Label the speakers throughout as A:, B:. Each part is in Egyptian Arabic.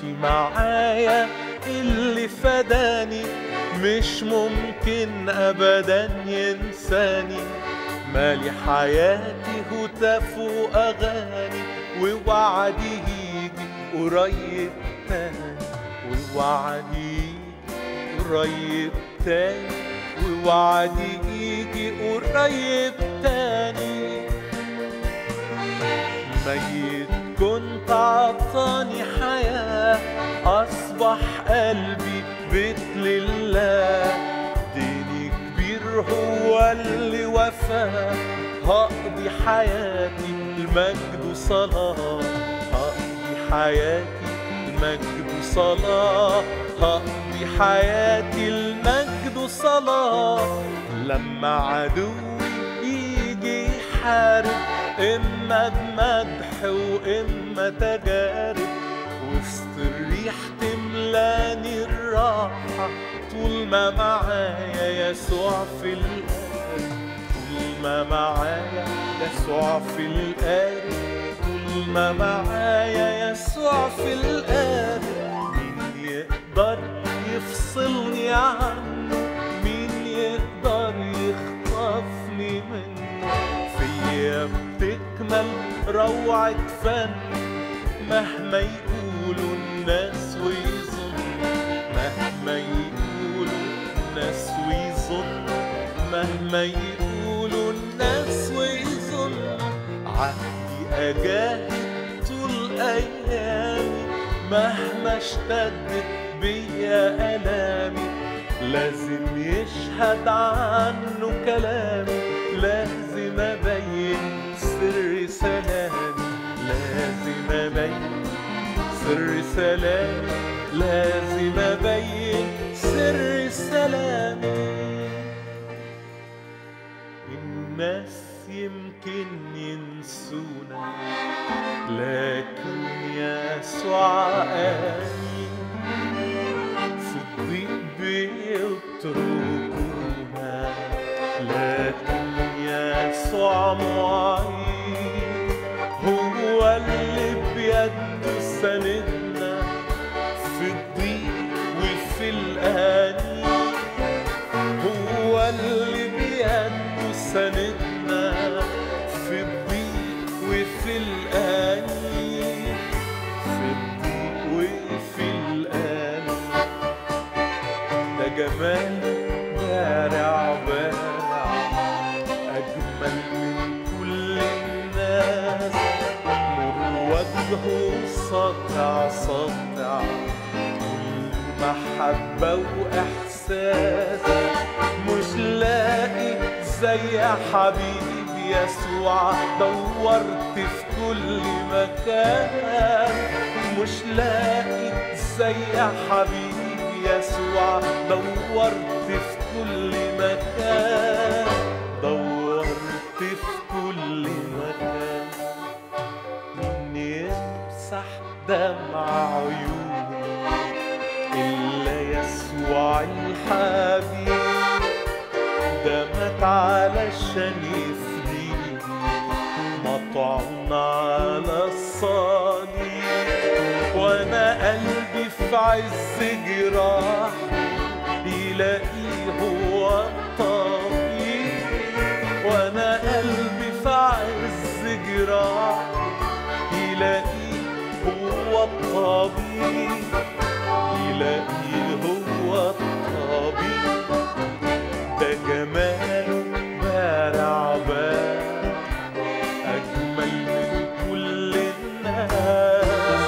A: ماشي معايا اللي فداني مش ممكن ابدا ينساني مالي حياتي هتاف واغاني ووعدي يجي قريب تاني ووعدي يجي قريب تاني ووعدي يجي قريب تاني ميت كنت عطاني حياة أصبح قلبي بيت لله ديني كبير هو اللي وفاه هقضي حياتي المجد وصلاة هقضي حياتي المجد وصلاة هقضي حياتي المجد وصلاة لما عدوي يجي يحارب إما بمدح وإما تجارب وسط الريح تملاني الراحة طول ما معايا يسوع في القلب طول ما معايا يسوع في القلب طول ما معايا يسوع في القلب مين يقدر يفصلني عنه مين يقدر يخطفني منه فيا بتكمل روعة فن مهما يقولوا الناس ويظنوا مهما يقولوا الناس ويظنوا مهما يقولوا الناس ويظنوا عهدي أجاهد طول أيامي مهما اشتدت بيا ألامي لازم يشهد عنه كلامي لازم أبين سر سلامي لازم أبين سر سلامي لازم أبين سر سلامي الناس يمكن ينسونا لكن يسوع آمين في الضيق بيتركونا لكن يسوع معين هو اللي بيده سندنا في الضيق وفي الآنين هو اللي بيده سندنا في الضيق وفي الآنين في الضيق وفي الآنين ده جمال بارع بارع أجمل من كل الناس نور وجهه ساطع ساطع كل محبة وإحساس مش لاقي زي حبيبي يسوع دورت في كل مكان مش لاقي زي حبيبي يسوع دورت في كل مكان دورت في كل مكان مين يمسح دمع عيوني إلا يسوع الحبيب ده مات علشان يفديني مطعون على الصليب وانا قلبي في عز جراح يلاقيه هو الطبيب وانا قلبي في عز جراح يلاقيه هو الطبيب يلاقيه هو الطبيب ده جماله بارع بارع أجمل من كل الناس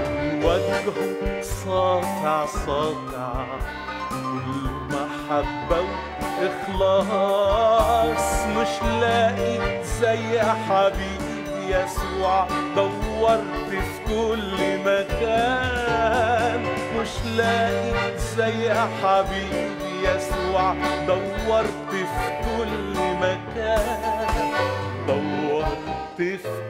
A: وجهه ساطع ساطع كل محبة وإخلاص مش لاقي زي حبيبي يسوع دورت في كل مكان مش لاقي زي حبيبي يسوع دورت في كل مكان دورت في